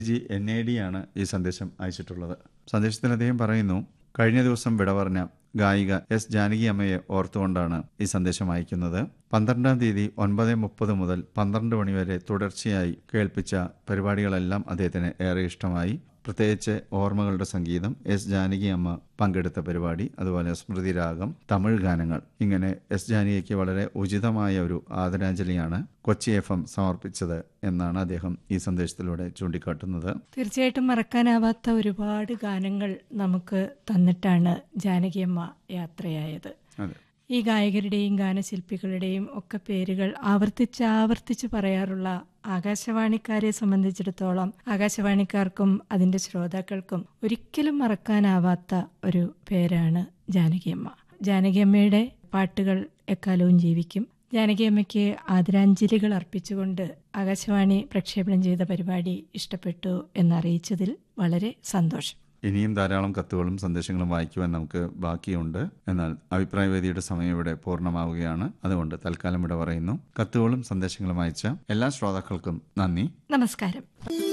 G N A D ആണ് ഈ സന്ദേശം അയച്ചിട്ടുള്ളത് സന്ദേശത്തിൽ അദ്ദേഹം പറയുന്നു കഴിഞ്ഞ ദിവസം വിട പറഞ്ഞ ഗായിക എസ് ജാനകി അമ്മയെ ഓർത്തുകൊണ്ടാണ് ഈ സന്ദേശം അയക്കുന്നത് പന്ത്രണ്ടാം തീയതി ഒൻപത് മുപ്പത് മുതൽ പന്ത്രണ്ട് മണിവരെ തുടർച്ചയായി കേൾപ്പിച്ച പരിപാടികളെല്ലാം അദ്ദേഹത്തിന് ഏറെ ഇഷ്ടമായി പ്രത്യേകിച്ച് ഓർമ്മകളുടെ സംഗീതം എസ് ജാനകി അമ്മ പങ്കെടുത്ത പരിപാടി അതുപോലെ സ്മൃതി രാഗം തമിഴ് ഗാനങ്ങൾ ഇങ്ങനെ എസ് ജാനകിക്ക് വളരെ ഉചിതമായ ഒരു ആദരാഞ്ജലിയാണ് കൊച്ചി എഫ് എം സമർപ്പിച്ചത് എന്നാണ് അദ്ദേഹം ഈ സന്ദേശത്തിലൂടെ ചൂണ്ടിക്കാട്ടുന്നത് തീർച്ചയായിട്ടും മറക്കാനാവാത്ത ഒരുപാട് ഗാനങ്ങൾ നമുക്ക് തന്നിട്ടാണ് ജാനകിയമ്മ യാത്രയായത് അതെ ഈ ഗായകരുടെയും ഗാനശില്പികളുടെയും ഒക്കെ പേരുകൾ ആവർത്തിച്ച് ആവർത്തിച്ച് പറയാറുള്ള ആകാശവാണിക്കാരെ സംബന്ധിച്ചിടത്തോളം ആകാശവാണിക്കാർക്കും അതിന്റെ ശ്രോതാക്കൾക്കും ഒരിക്കലും മറക്കാനാവാത്ത ഒരു പേരാണ് ജാനകിയമ്മ ജാനകിയമ്മയുടെ പാട്ടുകൾ എക്കാലവും ജീവിക്കും ജാനകിയമ്മയ്ക്ക് ആദരാഞ്ജലികൾ അർപ്പിച്ചുകൊണ്ട് ആകാശവാണി പ്രക്ഷേപണം ചെയ്ത പരിപാടി ഇഷ്ടപ്പെട്ടു എന്നറിയിച്ചതിൽ വളരെ സന്തോഷം ഇനിയും ധാരാളം കത്തുകളും സന്ദേശങ്ങളും വായിക്കുവാൻ നമുക്ക് ബാക്കിയുണ്ട് എന്നാൽ അഭിപ്രായവേദിയുടെ സമയം ഇവിടെ പൂർണ്ണമാവുകയാണ് അതുകൊണ്ട് തൽക്കാലം ഇവിടെ പറയുന്നു കത്തുകളും സന്ദേശങ്ങളും അയച്ച എല്ലാ ശ്രോതാക്കൾക്കും നന്ദി നമസ്കാരം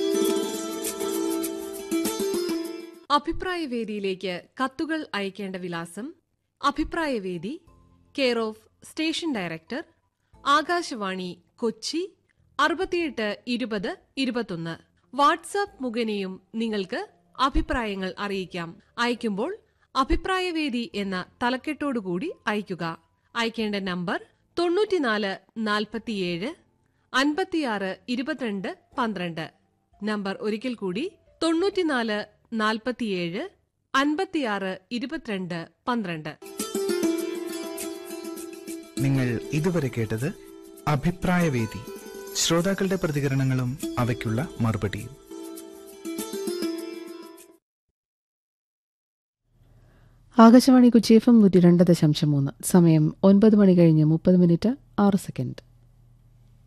അഭിപ്രായവേദിയിലേക്ക് കത്തുകൾ അയക്കേണ്ട വിലാസം അഭിപ്രായവേദി care of station director Akashvani Kochi അറുപത്തിയെട്ട് ഇരുപത് ഇരുപത്തൊന്ന് വാട്സാപ്പ് മുഖേനയും നിങ്ങൾക്ക് അഭിപ്രായങ്ങൾ അറിയിക്കാം അയക്കുമ്പോൾ അഭിപ്രായവേദി എന്ന തലക്കെട്ടോടുകൂടി അയക്കുക അയക്കേണ്ട നമ്പർ തൊണ്ണൂറ്റിനാല് നാൽപ്പത്തിയേഴ് അൻപത്തിയാറ് ഇരുപത്തിരണ്ട് പന്ത്രണ്ട് നമ്പർ ഒരിക്കൽ കൂടി തൊണ്ണൂറ്റിനാല് നാൽപ്പത്തിയേഴ് അൻപത്തിയാറ് ഇരുപത്തിരണ്ട് പന്ത്രണ്ട് നിങ്ങൾ ഇതുവരെ കേട്ടത് അഭിപ്രായവേദി ശ്രോതാക്കളുടെ പ്രതികരണങ്ങളും അവയ്ക്കുള്ള മറുപടിയും ആകാശവാണി കൊച്ചി എഫ് എം നൂറ്റി രണ്ട് ദശാംശം മൂന്ന് സമയം ഒൻപത് മണി കഴിഞ്ഞ് മുപ്പത് മിനിറ്റ് ആറ് സെക്കൻഡ്